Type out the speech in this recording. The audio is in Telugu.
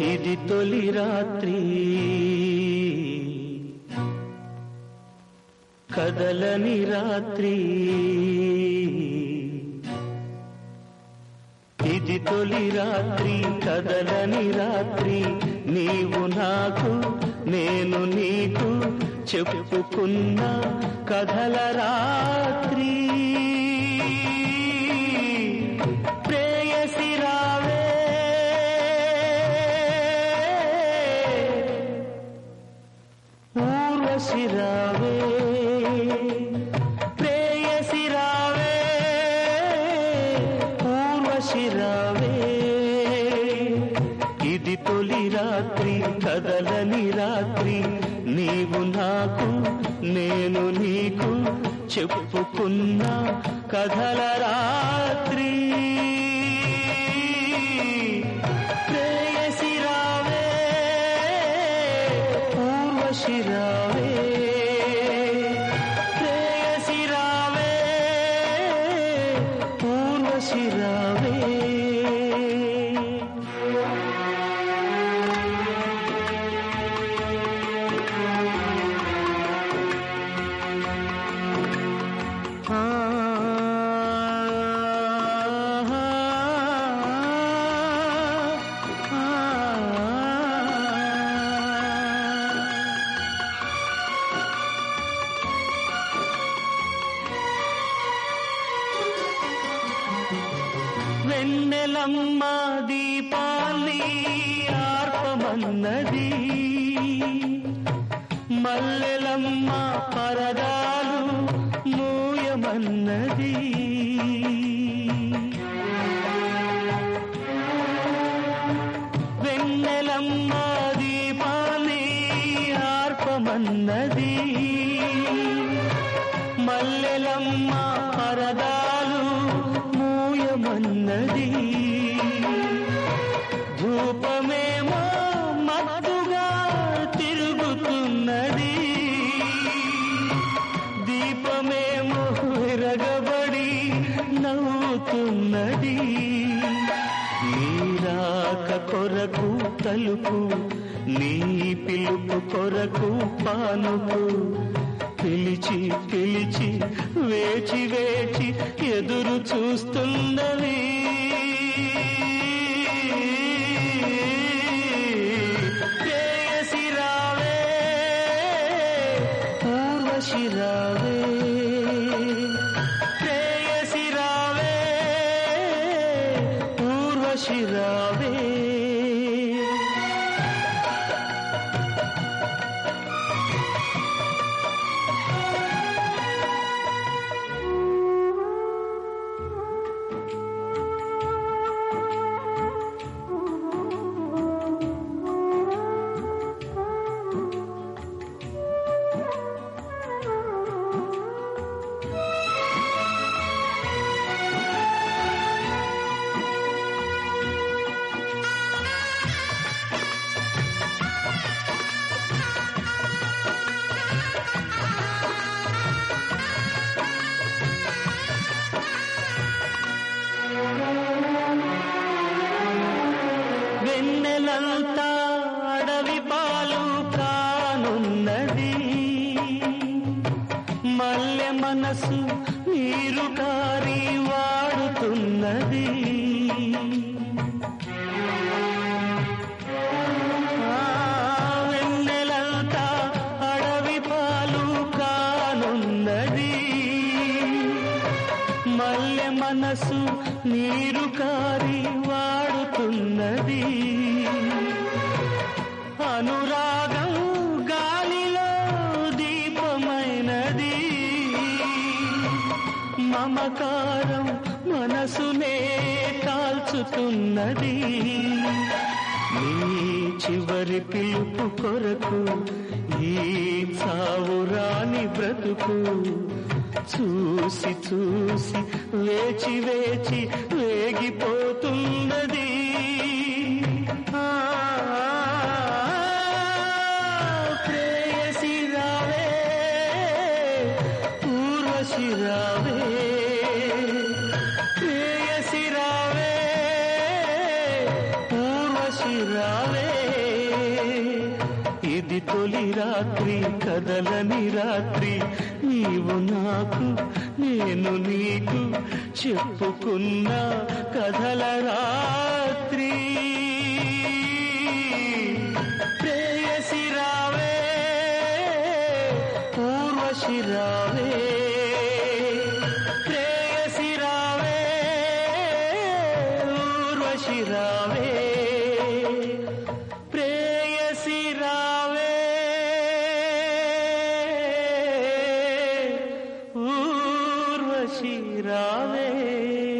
ఇది తొలి రాత్రి కదలని రాత్రి ఇది తొలి రాత్రి కదలని రాత్రి నీవు నాకు నేను నీకు చెప్పుకున్న కథల రాత్రి ప్రేయసి రావే ఊర్వశి రావే ప్రేయసి రావే ఊర్వశి రావే ఇది తొలి రాత్రి కదలని రాత్రి నీవు నాకు నేను నీకు చెప్పుకున్న కథల రాత్రి ప్రేయసి రావే ఊర్వశి రావే ప్రేయసి రావే ఊర్వశి రావే వెన్నెలమ్మ దీపాలి ఆర్పమన్నది మల్లెలమ్మ పరదాలు మూయమన్నది వెన్నెలమ్మ దీపాలి ఆర్పమన్నది మల్లెలమ్మ పరదాలు మూయమన్నది ధూపమేమో మత్తుగా తిరుగుతున్నది దీపమేమో విరగబడి నవ్వుతున్నది నీరాక కొరకు తలుపు నీ పిలుపు కొరకు పానుపు పిలిచి పిలిచి వేచి వేచి ఎదురు చూస్తున్నవి ప్రేయసి రావే ఊర్వశి రావే ప్రేయసి రావే ఊర్వశి రావే వెన్నెలంతా అడవి పాలు కానున్నది మల్లె మనసు నీరు కారి వాడుతున్నది ఆ, వెన్నెలంతా అడవి పాలు కానున్నది మల్లె మనసు నీరు కారి వాడుతున్నది అనురాగం గాలిలో దీపమైనది మమకారం మనసునే కాల్చుతున్నది నీ చివరి పిలుపు కొరకు ఈ చావురాని బ్రతుకు చూసి చూసి వేచి వేచి వేగిపోతున్నది ఆ, ప్రేయసి రావే ఊర్వశి రావే ప్రేయసి రావే ఊర్వశి రావే తొలి రాత్రి కదలని రాత్రి నీవు నాకు నేను నీకు చెప్పుకున్న కథల రాత్రి ప్రేయసి రావే పూర్వశి రావే ప్రేయసి రావే ఊర్వశి రావే ప్రేయసి రావే ఊర్వశి రావే